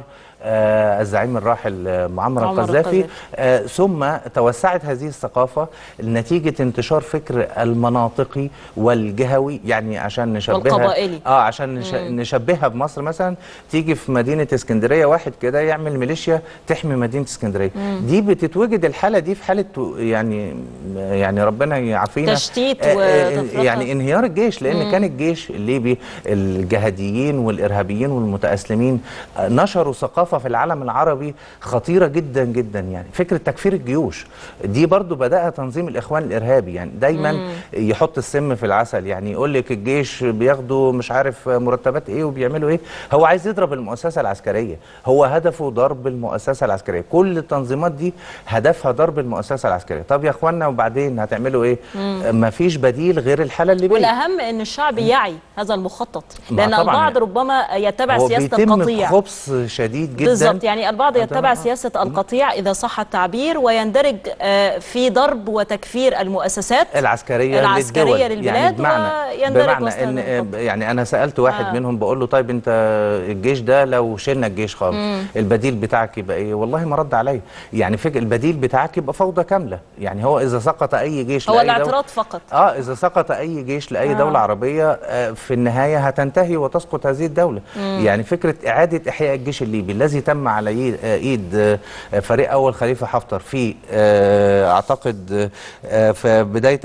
آه الزعيم الراحل آه، معمر معمر القذافي القذافي. آه ثم توسعت هذه الثقافة نتيجة انتشار فكر المناطقي والجهوي يعني عشان نشبهها والقبائلي. اه عشان نش... نشبهها بمصر مثلا تيجي في مدينة اسكندرية واحد كده يعمل ميليشيا تحمي مدينة اسكندرية دي بتتوجد الحالة دي في حالة يعني يعني ربنا يعافينا تشتيت آه، آه، وتفرقة. يعني انهيار الجيش لان كان الجيش الليبي الجهاديين والارهابيين والمتاسلمين آه، نشروا ثقافه في العالم العربي خطيره جدا جدا يعني فكره تكفير الجيوش دي برضو بداها تنظيم الاخوان الارهابي يعني دايما يحط السم في العسل يعني يقول لك الجيش بياخدوا مش عارف مرتبات ايه وبيعملوا ايه هو عايز يضرب المؤسسه العسكريه هو هدفه ضرب المؤسسه العسكريه كل التنظيمات دي هدفها ضرب المؤسسه العسكريه طب يا اخوانا وبعدين هتعملوا ايه مفيش بديل غير الحاله الليبيه والاهم ان الشعب يعي هذا المخطط ما لان طبعاً البعض يعني. ربما يتبع هو سياسه بيتم القطيع بخبث شديد جدا بالظبط يعني البعض آه، يتبع طبعاً. سياسه القطيع اذا صح التعبير ويندرج آه، في ضرب وتكفير المؤسسات العسكريه العسكرية للدول. للبلاد يعني بمعنى ويندرج بمعنى وسط ان هذا الخط. يعني انا سالت واحد آه. آه. منهم بقول له طيب انت الجيش ده لو شلنا الجيش خالص البديل بتاعك يبقى ايه والله ما رد عليا يعني فكر البديل بتاعك يبقى فوضى كامله يعني هو اذا سقط اي جيش هو لأي دولة- الاعتراض فقط اه اذا سقط اي جيش لاي آه. آه. دوله عربيه آه في النهايه هتنتهي وتسقط هذه الدوله مم. يعني فكره اعاده احياء الجيش الليبي الذي تم على يد- آه، ايد آه، فريق اول خليفه حفتر في آه، اعتقد آه، في بدايه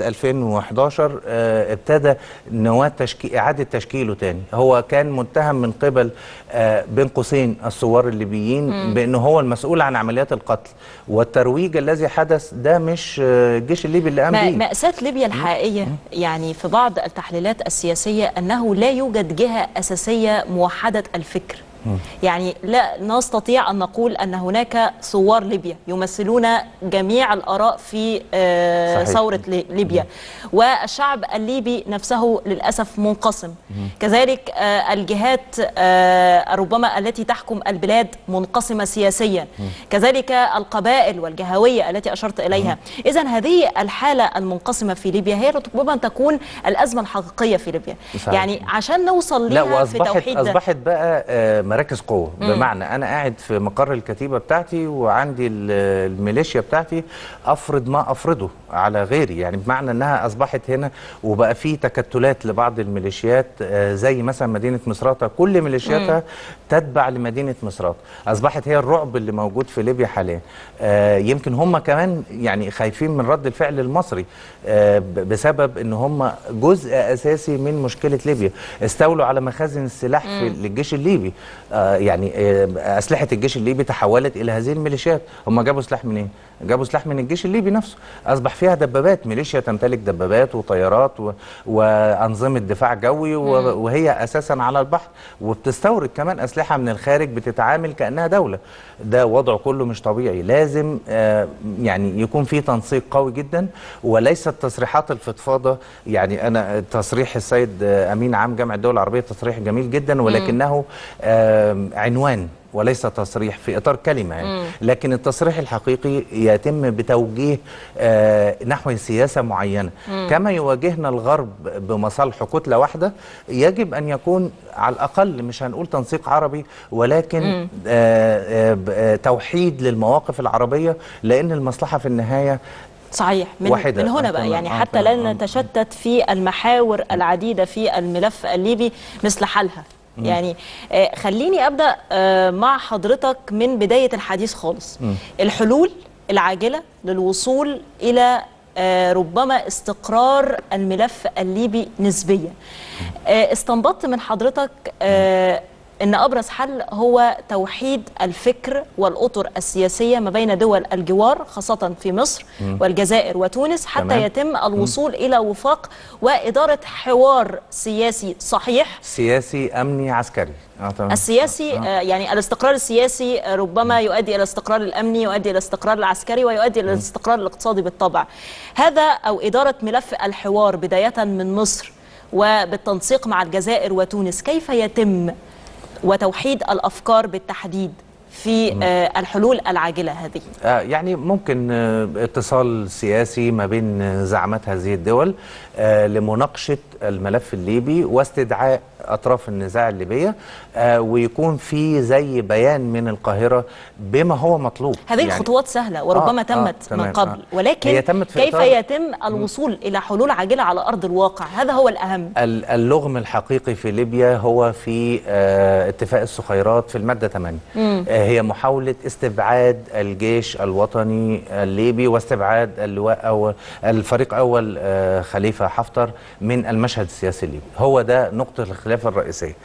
2011 آه، ابتدى نواه تشكيل اعاده تشكيله تاني هو كان متهم من قبل آه، بين قوسين الثوار الليبيين بانه هو المسؤول عن عمليات القتل والترويج الذي حدث ده مش آه، الجيش الليبي اللي قام ما- بيه مأساة ليبيا الحقيقية يعني في بعض التحليلات السياسية أنه لا يوجد جهة أساسية موحدة الفكر يعني لا نستطيع أن نقول أن هناك ثوار ليبيا يمثلون جميع الآراء في آه، صحيح. ثورة لي- ليبيا والشعب الليبي نفسه للأسف منقسم كذلك آه، الجهات آه، ربما التي تحكم البلاد منقسمة سياسيا كذلك القبائل والجهوية التي أشرت إليها إذا هذه الحالة المنقسمة في ليبيا هي ربما تكون الأزمة الحقيقية في ليبيا صحيح. يعني عشان نوصل لا ليها في واصبحت توحيد ده اصبحت بقى آه، مراكز قوه بمعنى انا قاعد في مقر الكتيبه بتاعتي وعندي ال- الميليشيا بتاعتي افرض ما افرضه على غيري يعني بمعنى انها اصبحت هنا وبقى في تكتلات لبعض الميليشيات آه، زي مثلا مدينه مصراتة كل ميليشياتها تتبع لمدينه مصراتة اصبحت هي الرعب اللي موجود في ليبيا حاليا آه، يمكن هم كمان يعني خايفين من رد الفعل المصري آه، ب- بسبب ان هم جزء اساسي من مشكله ليبيا استولوا على مخازن السلاح في للجيش الليبي آه، يعني آه، اسلحه الجيش الليبي تحولت الى هذه الميليشيات هم جابوا سلاح منين جابوا سلاح من الجيش الليبي نفسه اصبح فيها دبابات ميليشيا تمتلك دبابات وطيارات و... وانظمه دفاع جوي و... وهي اساسا على البحر وبتستورد كمان اسلحه من الخارج بتتعامل كانها دوله ده وضع كله مش طبيعي لازم آه، يعني يكون في تنسيق قوي جدا وليست تصريحات الفضفاضه يعني انا تصريح السيد آه، امين عام جامعه الدول العربيه تصريح جميل جدا ولكنه آه، عنوان وليس تصريح في اطار كلمه يعني لكن التصريح الحقيقي يتم بتوجيه آه، نحو سياسه معينه كما يواجهنا الغرب بمصالحه كتله واحده يجب ان يكون على الاقل مش هنقول تنسيق عربي ولكن آه، آه، ب- آه، توحيد للمواقف العربيه لان المصلحه في النهايه صحيح من, واحدة. من هنا آه، بقى تمام. يعني آه، حتى تمام. لا آه. نتشتت في المحاور العديدة في الملف الليبي مثل حالها يعني آه، خليني أبدأ آه، مع حضرتك من بداية الحديث خالص الحلول العاجلة للوصول إلى آه، ربما استقرار الملف الليبي نسبيا آه، استنبطت من حضرتك آه، ان ابرز حل هو توحيد الفكر والاطر السياسيه ما بين دول الجوار خاصه في مصر والجزائر وتونس حتى تمام. يتم الوصول الى وفاق واداره حوار سياسي صحيح سياسي امني عسكري آه، تمام. السياسي آه، يعني الاستقرار السياسي آه، ربما يؤدي الى الاستقرار الامني يؤدي الى الاستقرار العسكري ويؤدي الى الاستقرار الاقتصادي بالطبع هذا او اداره ملف الحوار بدايه من مصر وبالتنسيق مع الجزائر وتونس كيف يتم وتوحيد الافكار بالتحديد في آه، الحلول العاجله هذه آه، يعني ممكن آه، اتصال سياسي ما بين آه، زعمات هذه الدول آه، لمناقشة الملف الليبي واستدعاء أطراف النزاع الليبية آه، ويكون في زي بيان من القاهرة بما هو مطلوب هذه يعني الخطوات سهله وربما آه، تمت آه، من تمام، قبل آه. ولكن هي تمت في كيف إطار- يتم الوصول الى حلول عاجله على ارض الواقع هذا هو الاهم ال- اللغم الحقيقي في ليبيا هو في آه، اتفاق الصخيرات في المادة 8 آه، هي محاولة استبعاد الجيش الوطني الليبي واستبعاد اللواء أو الفريق أول آه، خليفة حفتر من المشهد السياسي الليبي هو ده نقطة الخلاف الرئيسية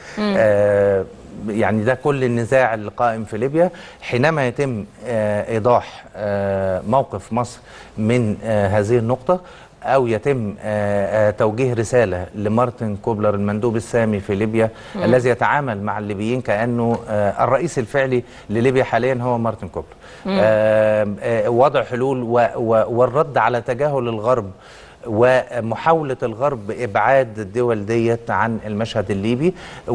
آه، يعني ده كل النزاع اللي قائم في ليبيا حينما يتم آه، إيضاح آه، موقف مصر من آه، هذه النقطة أو يتم آه، آه، توجيه رسالة لمارتن كوبلر المندوب السامي في ليبيا الذي يتعامل مع الليبيين كأنه آه، الرئيس الفعلي لليبيا حاليا هو مارتن كوبلر آه، آه، وضع حلول و- و- والرد على تجاهل الغرب ومحاولة الغرب بإبعاد الدول ديت عن المشهد الليبي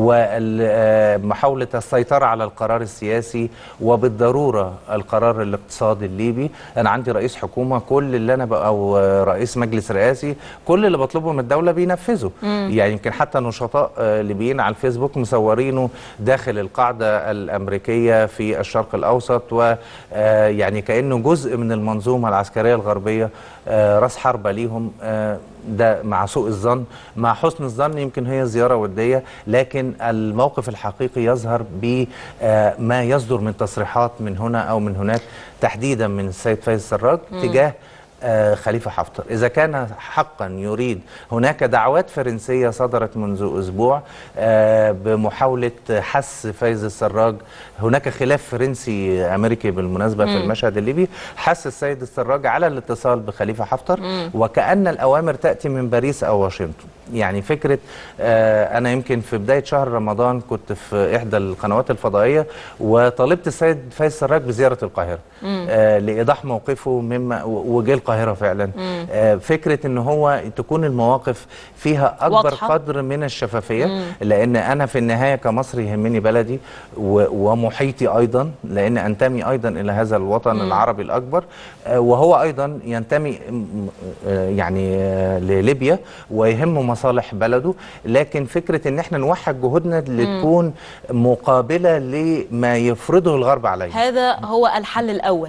ومحاولة السيطرة على القرار السياسي وبالضرورة القرار الاقتصادي الليبي أنا عندي رئيس حكومة كل اللي أنا بقى أو رئيس مجلس رئاسي كل اللي بطلبه من الدولة بينفذه يعني يمكن حتى نشطاء آه، ليبيين على الفيسبوك مصورينه داخل القاعدة الأمريكية في الشرق الأوسط ويعني كأنه جزء من المنظومة العسكرية الغربية آه، راس حربة ليهم آه، ده مع سوء الظن مع حسن الظن يمكن هي زيارة ودية لكن الموقف الحقيقي يظهر بما يصدر من تصريحات من هنا أو من هناك تحديدا من السيد فايز سراج تجاه آه، خليفة حفتر إذا كان حقا يريد هناك دعوات فرنسية صدرت منذ أسبوع آه، بمحاولة حث فايز السراج هناك خلاف فرنسي أمريكي بالمناسبة في المشهد الليبي حث السيد السراج على الاتصال بخليفة حفتر وكأن الأوامر تأتي من باريس أو واشنطن يعني فكرة آه، أنا يمكن في بداية شهر رمضان كنت في إحدى القنوات الفضائية وطالبت السيد فايز سراج بزيارة القاهرة آه، لإيضاح موقفه مما و- وجه القاهرة القاهره فعلا آه، فكره ان هو تكون المواقف فيها اكبر واضحة. قدر من الشفافيه لان انا في النهايه كمصري يهمني بلدي و- ومحيطي ايضا لان انتمي ايضا الى هذا الوطن العربي الاكبر آه، وهو ايضا ينتمي م- آه، يعني آه، لليبيا ويهمه مصالح بلده لكن فكره ان احنا نوحد جهودنا لتكون مقابله لما يفرضه الغرب علينا هذا هو الحل الأول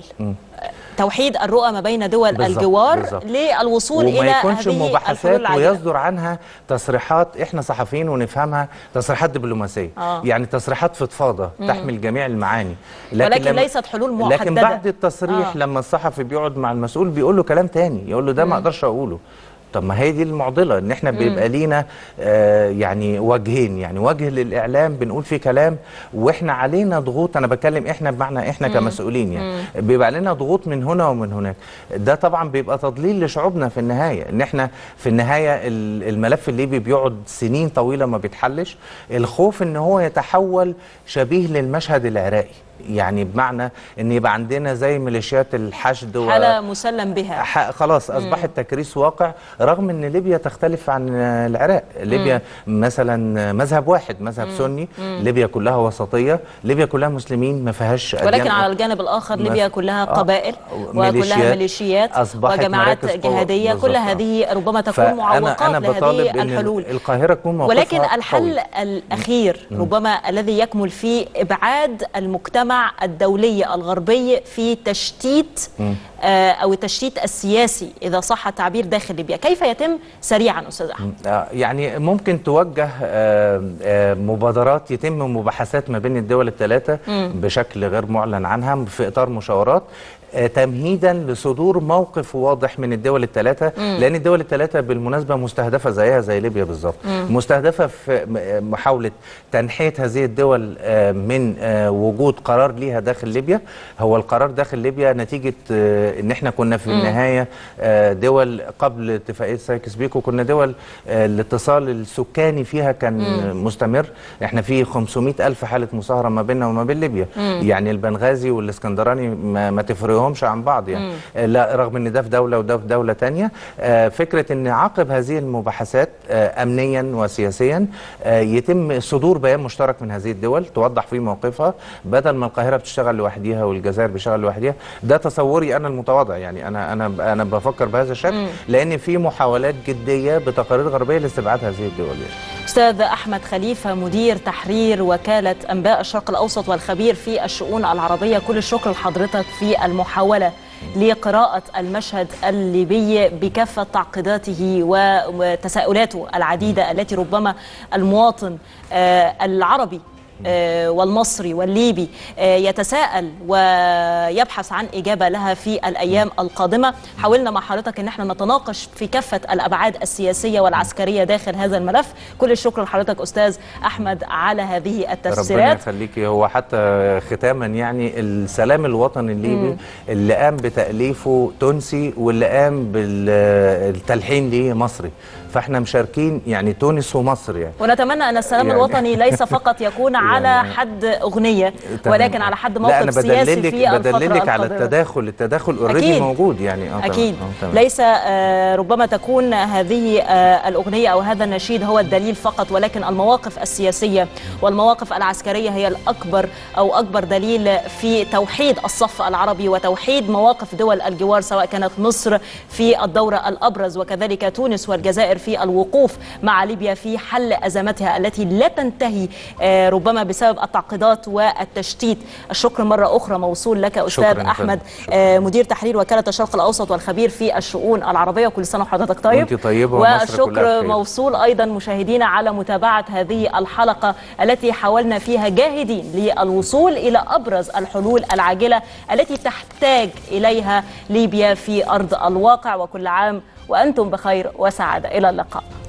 توحيد الرؤى ما بين دول بالظبط، الجوار بالظبط. للوصول وما إلى يكونش هذه الحلول مباحثات العاجلة ويصدر عنها تصريحات احنا صحفيين ونفهمها تصريحات دبلوماسيه آه. يعني تصريحات فضفاضه تحمل جميع المعاني ولكن ليست حلول لكن محددة. بعد التصريح آه. لما الصحفي بيقعد مع المسؤول بيقول له كلام تاني يقول له ده ما اقدرش اقوله طب ما هي دي المعضله ان احنا بيبقى لينا آه يعني وجهين يعني وجه للاعلام بنقول فيه كلام واحنا علينا ضغوط انا بتكلم احنا بمعنى احنا كمسؤولين يعني بيبقى علينا ضغوط من هنا ومن هناك ده طبعا بيبقى تضليل لشعوبنا في النهايه ان احنا في النهايه ال- الملف الليبي بيقعد سنين طويله ما بيتحلش الخوف ان هو يتحول شبيه للمشهد العراقي يعني بمعنى ان يبقى عندنا زي ميليشيات الحشد و... حالة مسلم بها ح- خلاص اصبح التكريس واقع رغم ان ليبيا تختلف عن العراق ليبيا مثلا مذهب واحد مذهب سني ليبيا كلها وسطيه ليبيا كلها مسلمين ما فيهاش ولكن أديان على الجانب الآخر مس- ليبيا كلها آه، قبائل وكلها ميليشيات ميليشيات أصبحت وجماعات مراكز قوة. جهادية كل بالظبط، آه. هذه ربما تكون معوقات فانا انا بطالب لهذه ان الحلول القاهره تكون موقفها ولكن الحل قوي. الأخير ربما الذي يكمل في إبعاد المجتمع الدولي الغربي في تشتيت آه، أو التشتيت السياسي إذا صح التعبير داخل ليبيا كيف يتم سريعا أستاذ أحمد آه، يعني ممكن توجه آه، آه، مبادرات يتم مباحثات ما بين الدول الثلاثة بشكل غير معلن عنها في إطار مشاورات آه، تمهيدا لصدور موقف واضح من الدول الثلاثة لأن الدول الثلاثة بالمناسبة مستهدفة زيها زي ليبيا بالظبط مستهدفة في م- محاولة تنحية هذه الدول آه، من آه، وجود قرار ليها داخل ليبيا هو القرار داخل ليبيا نتيجة آه، ان احنا كنا في النهاية آه، دول قبل اتفاقية سايكس بيكو كنا دول آه، الاتصال السكاني فيها كان مستمر احنا في 500 ألف حالة مصاهرة ما بيننا وما بين ليبيا يعني البنغازي والاسكندراني ما, ما تفرقهمش عن بعض يعني آه، لا رغم ان ده في دولة وده في دولة تانية آه، فكرة ان عقب هذه المباحثات آه، امنيا وسياسيا آه، يتم صدور بيان مشترك من هذه الدول توضح فيه موقفها بدل ما القاهرة بتشتغل لوحديها والجزائر بتشتغل لوحديها ده تصوري انا المتواضع يعني انا انا انا بفكر بهذا الشكل لان في محاولات جديه بتقارير غربيه لاستبعاد هذه الدول يعني. أستاذ أحمد خليفة مدير تحرير وكالة أنباء الشرق الأوسط والخبير في الشؤون العربية كل الشكر لحضرتك في المحاولة لقراءة المشهد الليبي بكافة تعقيداته وتساؤلاته العديدة التي ربما المواطن آه، العربي آه، والمصري والليبي آه، يتساءل ويبحث عن إجابة لها في الأيام القادمة حاولنا مع حضرتك أن احنا نتناقش في كافة الأبعاد السياسية والعسكرية داخل هذا الملف كل الشكر لحضرتك أستاذ أحمد على هذه ربنا التفسيرات يخليكي هو حتى ختاما يعني السلام الوطني الليبي اللي قام بتاليفه تونسي واللي قام بالتلحين ليه مصري فاحنا مشاركين يعني تونس ومصر يعني ونتمنى أن السلام يعني- الوطني ليس فقط يكون على يعني- حد أغنية تمام. ولكن على حد لا انا موقف سياسي بدللك في الفترة بدللك على القادمة. التداخل التداخل اوريدي أكيد. موجود يعني اه أكيد تمام. آه، تمام. ليس آه، ربما تكون هذه آه، الأغنية أو هذا النشيد هو الدليل فقط ولكن المواقف السياسية والمواقف العسكرية هي الأكبر أو أكبر دليل في توحيد الصف العربي وتوحيد مواقف دول الجوار سواء كانت مصر في الدور الأبرز وكذلك تونس والجزائر في الوقوف مع ليبيا في حل أزمتها التي لا تنتهي آه، ربما بسبب التعقيدات والتشتيت الشكر مرة أخرى موصول لك أستاذ شكراً يا أحمد فندم. آه، مدير تحرير وكالة الشرق الأوسط والخبير في الشؤون العربية وكل سنة وحضرتك طيب وأنت طيبة ومصر كلها والشكر بخير. موصول أيضا مشاهدينا على متابعة هذه الحلقة التي حاولنا فيها جاهدين للوصول إلى أبرز الحلول العاجلة التي تحتاج إليها ليبيا في أرض الواقع وكل عام وأنتم بخير وسعادة إلى اللقاء